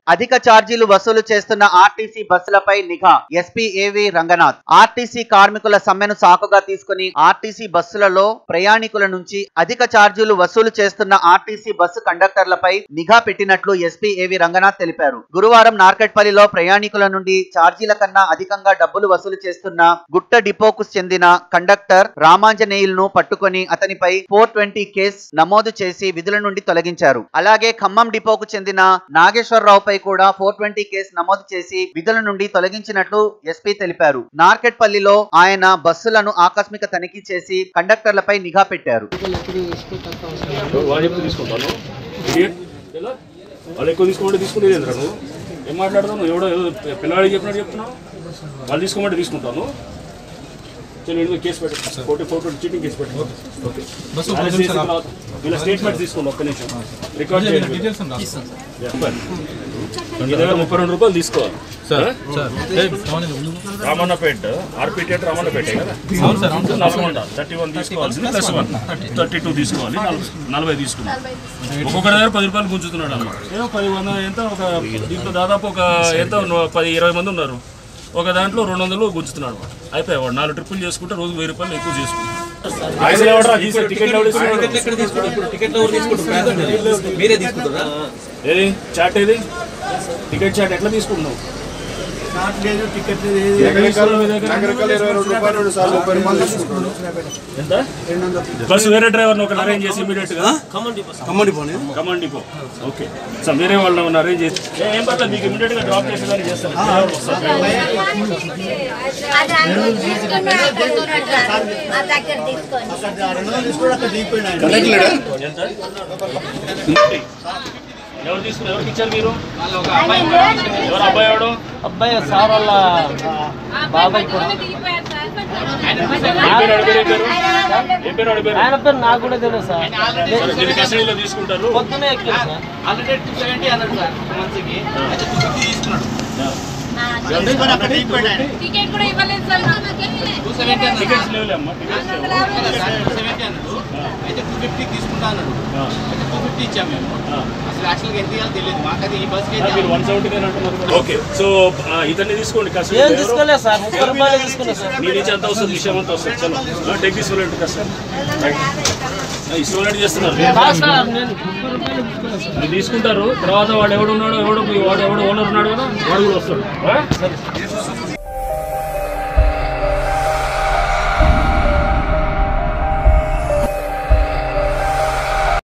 అధిక ఛార్జీలు వసూలు చేస్తున్న ఆర్టీసీ బస్సులపై నిఘా ఎస్పీ ఏవి రంగనాథ్ ఆర్టీసీ కార్మికుల సమ్మెను సాకుగా తీసుకుని ఆర్టీసీ బస్సులలో ప్రయాణికుల నుంచి అధిక ఛార్జీలు వసూలు చేస్తున్న ఆర్టీసీ బస్సు కండక్టర్లపై నిఘా పెట్టినట్లు ఎస్పీ ఏవి రంగనాథ్ తెలిపారు గురువారం నార్కెట్పల్లిలో ప్రయాణికుల నుండి ఛార్జీల కన్నా అధికంగా డబ్బులు వసూలు చేస్తున్న గుట్ట డిపోకు చెందిన కండక్టర్ రామాంజనేయులను పట్టుకొని అతనిపై ఫోర్ ట్వంటీ కేసు నమోదు చేసి విధుల నుండి తొలగించారు అలాగే ఖమ్మం డిపోకు చెందిన నాగేశ్వరరావుపై కూడా ఫోర్ ట్వంటీ కేసు నమోదు చేసి విధుల నుండి తొలగించినట్లు ఎస్పీ తెలిపారు నార్కెట్పల్లిలో ఆయన బస్సులను ఆకస్మిక తనిఖీ చేసి కండక్టర్లపై నిఘా పెట్టారు వాళ్ళు చెప్తే తీసుకుంటాను ఇడియట్. ఎలా? వాళ్ళు ఎక్కువ తీసుకోమంటే తీసుకుంటే ఏంద్రా నువ్వు ఏం మాట్లాడతావు నువ్వు ఎవడో ఏదో పిల్లవాడికి చెప్పినట్టు చెప్తున్నావు వాళ్ళు తీసుకోమంటే తీసుకుంటాను చలో ఇందులో కేసు పెట్టు ఫోటో ఫోటో చీటింగ్ కేసు పెట్టు ఓకే అరెస్ట్ చేసిన తర్వాత వీళ్ళ స్టేట్మెంట్ తీసుకోండి ఒక్క నిమిషం రికార్డ్ చేయండి చెప్పండి మీ దగ్గర ముప్పై రెండు రూపాయలు తీసుకోవాలి రామన్నపేట ఆర్పీటేట్ రామన్నపేట కదా నల్గొండ థర్టీ వన్ తీసుకోవాల్సింది ప్లస్ వన్ థర్టీ టూ తీసుకోవాలి నలభై- నలభై తీసుకున్నాం ఒక్కొక్కరి దగ్గర పది రూపాయలు గుంజుతున్నాడు అన్న ఏమో పది వంద ఎంత ఒక దీంట్లో దాదాపు ఒక ఎంత ను- పది ఇరవై మంది ఉన్నారు ఒక దాంట్లో రెండు వందలు గుంజుతున్నాడు అయిపోయాయి వాడు నాలుగు ట్రిప్పులు చేసుకుంటే రోజు వెయ్యి రూపాయలు ఎక్కువ చేసుకుంటాడు పైసలు ఎవడరా? తీసే టికెట్ ఎవడు ఇస్తున్నాడు? మీరే తీసుకుంటారా ఏది చాట్ ఏది టికెట్ చాట్ ఎట్లా తీసుకుంటున్నావు ఎక్కడ తీసుకున్నావు మీ దగ్గర? రకరకాల ఇరవై రెండు రూపాయలు రెండు సార్లు ముప్పై రూపాయలు తీసుకుంటాడు ఎంత బస్సు వేరే డ్రైవర్ని ఒకరు అరేంజ్ చేసి ఇమీడియట్ గా కమ్మడి పోనీ కమాండ్ డిపో ఓకే సార్ వేరే వాళ్ళని అరేంజ్ చేసి ఏ, ఏం పర్లేదు మీకు ఇమీడియట్ గా డ్రాప్ చేసేదాన్ని చేస్తాను డ్రైవర్ వస్తారు. అది అందులో తీసుకొని అక్కడ ఆ దగ్గర తీసుకొని ఎంత ఎవరు తీసుకున్నారు ఎవరికి ఇచ్చారు మీరు ఎవరు అబ్బాయి ఎవడు అబ్బాయి సార్ వాళ్ళ బాబాయ్ కూడా ఏం పేరు వాడి పేరు ఏం పేరు ఏం పేరు వాడి పేరు ఆయన పేరు నాకు కూడా తెలియదు సార్ సరే, దీన్ని కస్టడీలో తీసుకుంటారు పొద్దునే ఎక్కారు సార్ ఆల్రెడీ టూ సెవెంటీ అన్నాడు సార్ మంత్కి అయితే టూ ఫిఫ్టీ తీసుకున్నాడు టికెట్ కూడా ఇవ్వలేదు సార్ టూ సెవెంటీ అన్నాడు టికెట్స్ లేవులే అమ్మా టికెట్స్ లేవు సార్ టూ సెవెంటీ అన్నాడు అయితే టూ ఫిఫ్టీకి తీసుకుంటా అన్నాడు ఆ, అయితే టూ ఫిఫ్టీ ఇచ్చాము మేము ఆ. అసలు యాక్చువల్గా ఎంత ఇవ్వాలో తెలియదు మాకైతే ఈ బస్కి ఆ, అయితే మీరు వన్ సెవెంటీ అంటున్నారు ఓకే సో ఆ, ఇతన్ని తీసుకోండి కస్టడీ ఏం తీసుకోలేదు సార్ ముప్పై రూపాయలు తీసుకున్నా సార్ మీ నుంచి ఎంత వస్తుంది విషయం అంతా వస్తుంది చలో టెక్ తీసుకోలేదు కష్టం ఇష్టం చేస్తున్నారు కాదు సార్ నేను ముప్పై రూపాయలు తీసుకున్నా సార్ మీరు తీసుకుంటారు తర్వాత వాడు ఎవడు ఉన్నాడో ఎవడు వాడు ఎవడు ఓనర్ ఉన్నాడు కదా వాడు కూడా వస్తాడు ఆ?